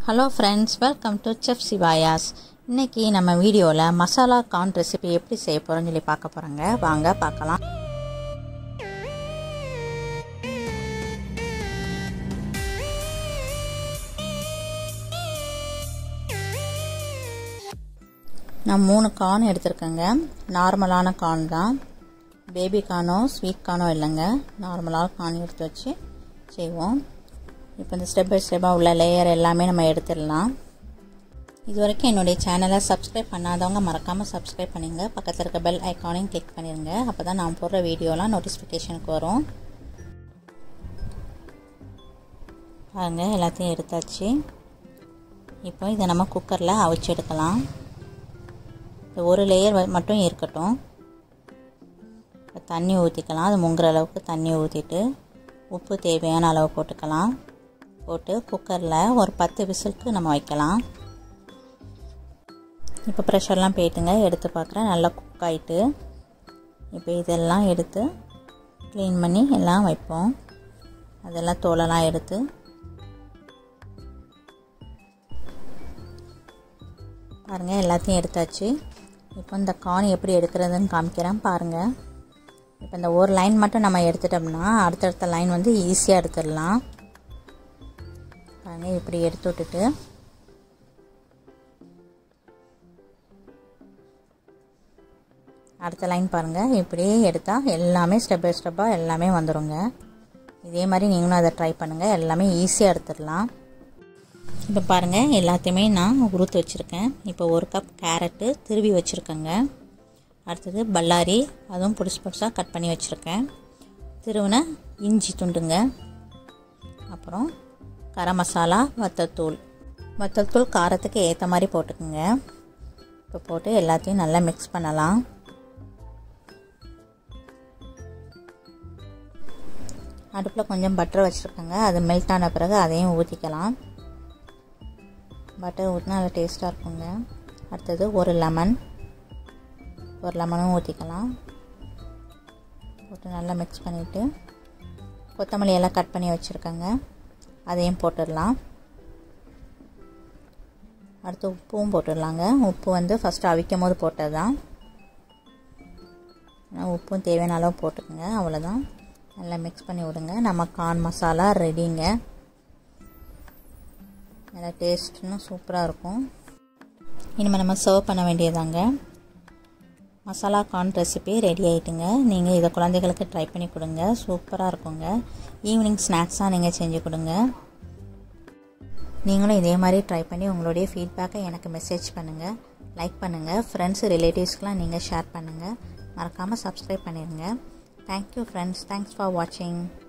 hello friends welcome to chef சிவாயாஸ் இன்றைக்கி நம்ம வீடியோவில் மசாலா கார்ன் ரெசிபி எப்படி செய்ய போகிறோம்னு சொல்லி பார்க்க போகிறோங்க வாங்க பார்க்கலாம் நான் மூணு கார்ன் எடுத்திருக்கேங்க நார்மலான கார்ன் தான் பேபி கார்னோ ஸ்வீட் கார்னோ இல்லைங்க நார்மலான கார்ன் எடுத்து வச்சு செய்வோம் இப்போ இந்த ஸ்டெப் பை ஸ்டெப்பாக உள்ள லேயர் எல்லாமே நம்ம எடுத்துடலாம் இது வரைக்கும் என்னுடைய சேனலை சப்ஸ்கிரைப் பண்ணாதவங்க மறக்காமல் சப்ஸ்கிரைப் பண்ணிங்க பக்கத்தில் இருக்க பெல் ஐக்கானையும் கிளிக் பண்ணிடுங்க அப்போ தான் நான் போடுற வீடியோலாம் நோட்டிஃபிகேஷனுக்கு வரும் பாருங்கள் எல்லாத்தையும் எடுத்தாச்சு இப்போ இதை நம்ம குக்கரில் அவிச்சு எடுக்கலாம் ஒரு லேயர் மட்டும் இருக்கட்டும் இப்போ தண்ணி ஊற்றிக்கலாம் அது முங்குற அளவுக்கு தண்ணி ஊற்றிட்டு உப்பு தேவையான அளவு போட்டுக்கலாம் போட்டு குக்கரில் ஒரு பத்து விசிலுக்கு நம்ம வைக்கலாம் இப்போ ப்ரெஷர்லாம் போயிட்டுங்க எடுத்து பார்க்குறேன் நல்லா குக் ஆகிட்டு இப்போ இதெல்லாம் எடுத்து க்ளீன் பண்ணி எல்லாம் வைப்போம் அதெல்லாம் தோலெல்லாம் எடுத்து பாருங்கள் எல்லாத்தையும் எடுத்தாச்சு இப்போ இந்த கான் எப்படி எடுக்கிறதுன்னு காமிக்கிறேன் பாருங்கள் இப்போ இந்த ஒரு லைன் மட்டும் நம்ம எடுத்துட்டோம்னா அடுத்தடுத்த லைன் வந்து ஈஸியாக எடுத்துடலாம் பாருங்கள் இப்படி எடுத்து விட்டுட்டு அடுத்த லைன் பாருங்கள் இப்படியே எடுத்தால் எல்லாமே ஸ்டெப் பை ஸ்டெப்பாக எல்லாமே வந்துடுங்க இதே மாதிரி நீங்களும் அதை ட்ரை பண்ணுங்கள் எல்லாமே ஈஸியாக எடுத்துடலாம் இப்போ பாருங்கள் எல்லாத்தையுமே நான் உருத்து வச்சுருக்கேன் இப்போ ஒரு கப் கேரட்டு திருவி வச்சுருக்கேங்க அடுத்தது பல்லாரி அதுவும் புதுசு புதுசாக கட் பண்ணி வச்சுருக்கேன் திருவின இஞ்சி துண்டுங்க அப்புறம் கரம் மசாலா வத்தத்தூள் வத்தத்தூள் காரத்துக்கு ஏற்ற மாதிரி போட்டுக்குங்க இப்போ போட்டு எல்லாத்தையும் நல்லா மிக்ஸ் பண்ணலாம் அடுப்பில் கொஞ்சம் பட்டர் வச்சுருக்கேங்க அது மெல்ட் ஆன பிறகு அதையும் ஊற்றிக்கலாம் பட்டர் ஊற்றினா நல்லா டேஸ்ட்டாக இருக்குங்க அடுத்தது ஒரு லெமன் ஒரு லெமனும் ஊற்றிக்கலாம் போட்டு நல்லா மிக்ஸ் பண்ணிவிட்டு கொத்தமல்லி எல்லாம் கட் பண்ணி வச்சுருக்கேங்க அதையும் போட்டுடலாம் அடுத்து உப்பும் போட்டுடலாங்க உப்பு வந்து ஃபஸ்ட்டு அவிக்கும் போது போட்டது தான் உப்பும் தேவையான அளவு போட்டுக்கோங்க அவ்வளோதான் நல்லா மிக்ஸ் பண்ணி விடுங்க நம்ம கார்ன் மசாலா ரெடிங்க நல்லா டேஸ்ட்னு சூப்பராக இருக்கும் இனிமேல் நம்ம சர்வ் பண்ண வேண்டியதாங்க மசாலா கார்ன் ரெசிபி ரெடி ஆகிட்டுங்க நீங்கள் இதை குழந்தைகளுக்கு ட்ரை பண்ணி கொடுங்க சூப்பராக இருக்குங்க ஈவினிங் ஸ்நாக்ஸாக நீங்கள் செஞ்சு கொடுங்க நீங்களும் இதே மாதிரி ட்ரை பண்ணி உங்களுடைய ஃபீட்பேக்கை எனக்கு மெசேஜ் பண்ணுங்கள் லைக் பண்ணுங்கள் ஃப்ரெண்ட்ஸ் ரிலேட்டிவ்ஸ்க்கெலாம் நீங்கள் ஷேர் பண்ணுங்கள் மறக்காமல் சப்ஸ்கிரைப் பண்ணிடுங்க தேங்க்யூ ஃப்ரெண்ட்ஸ் தேங்க்ஸ் ஃபார் வாட்சிங்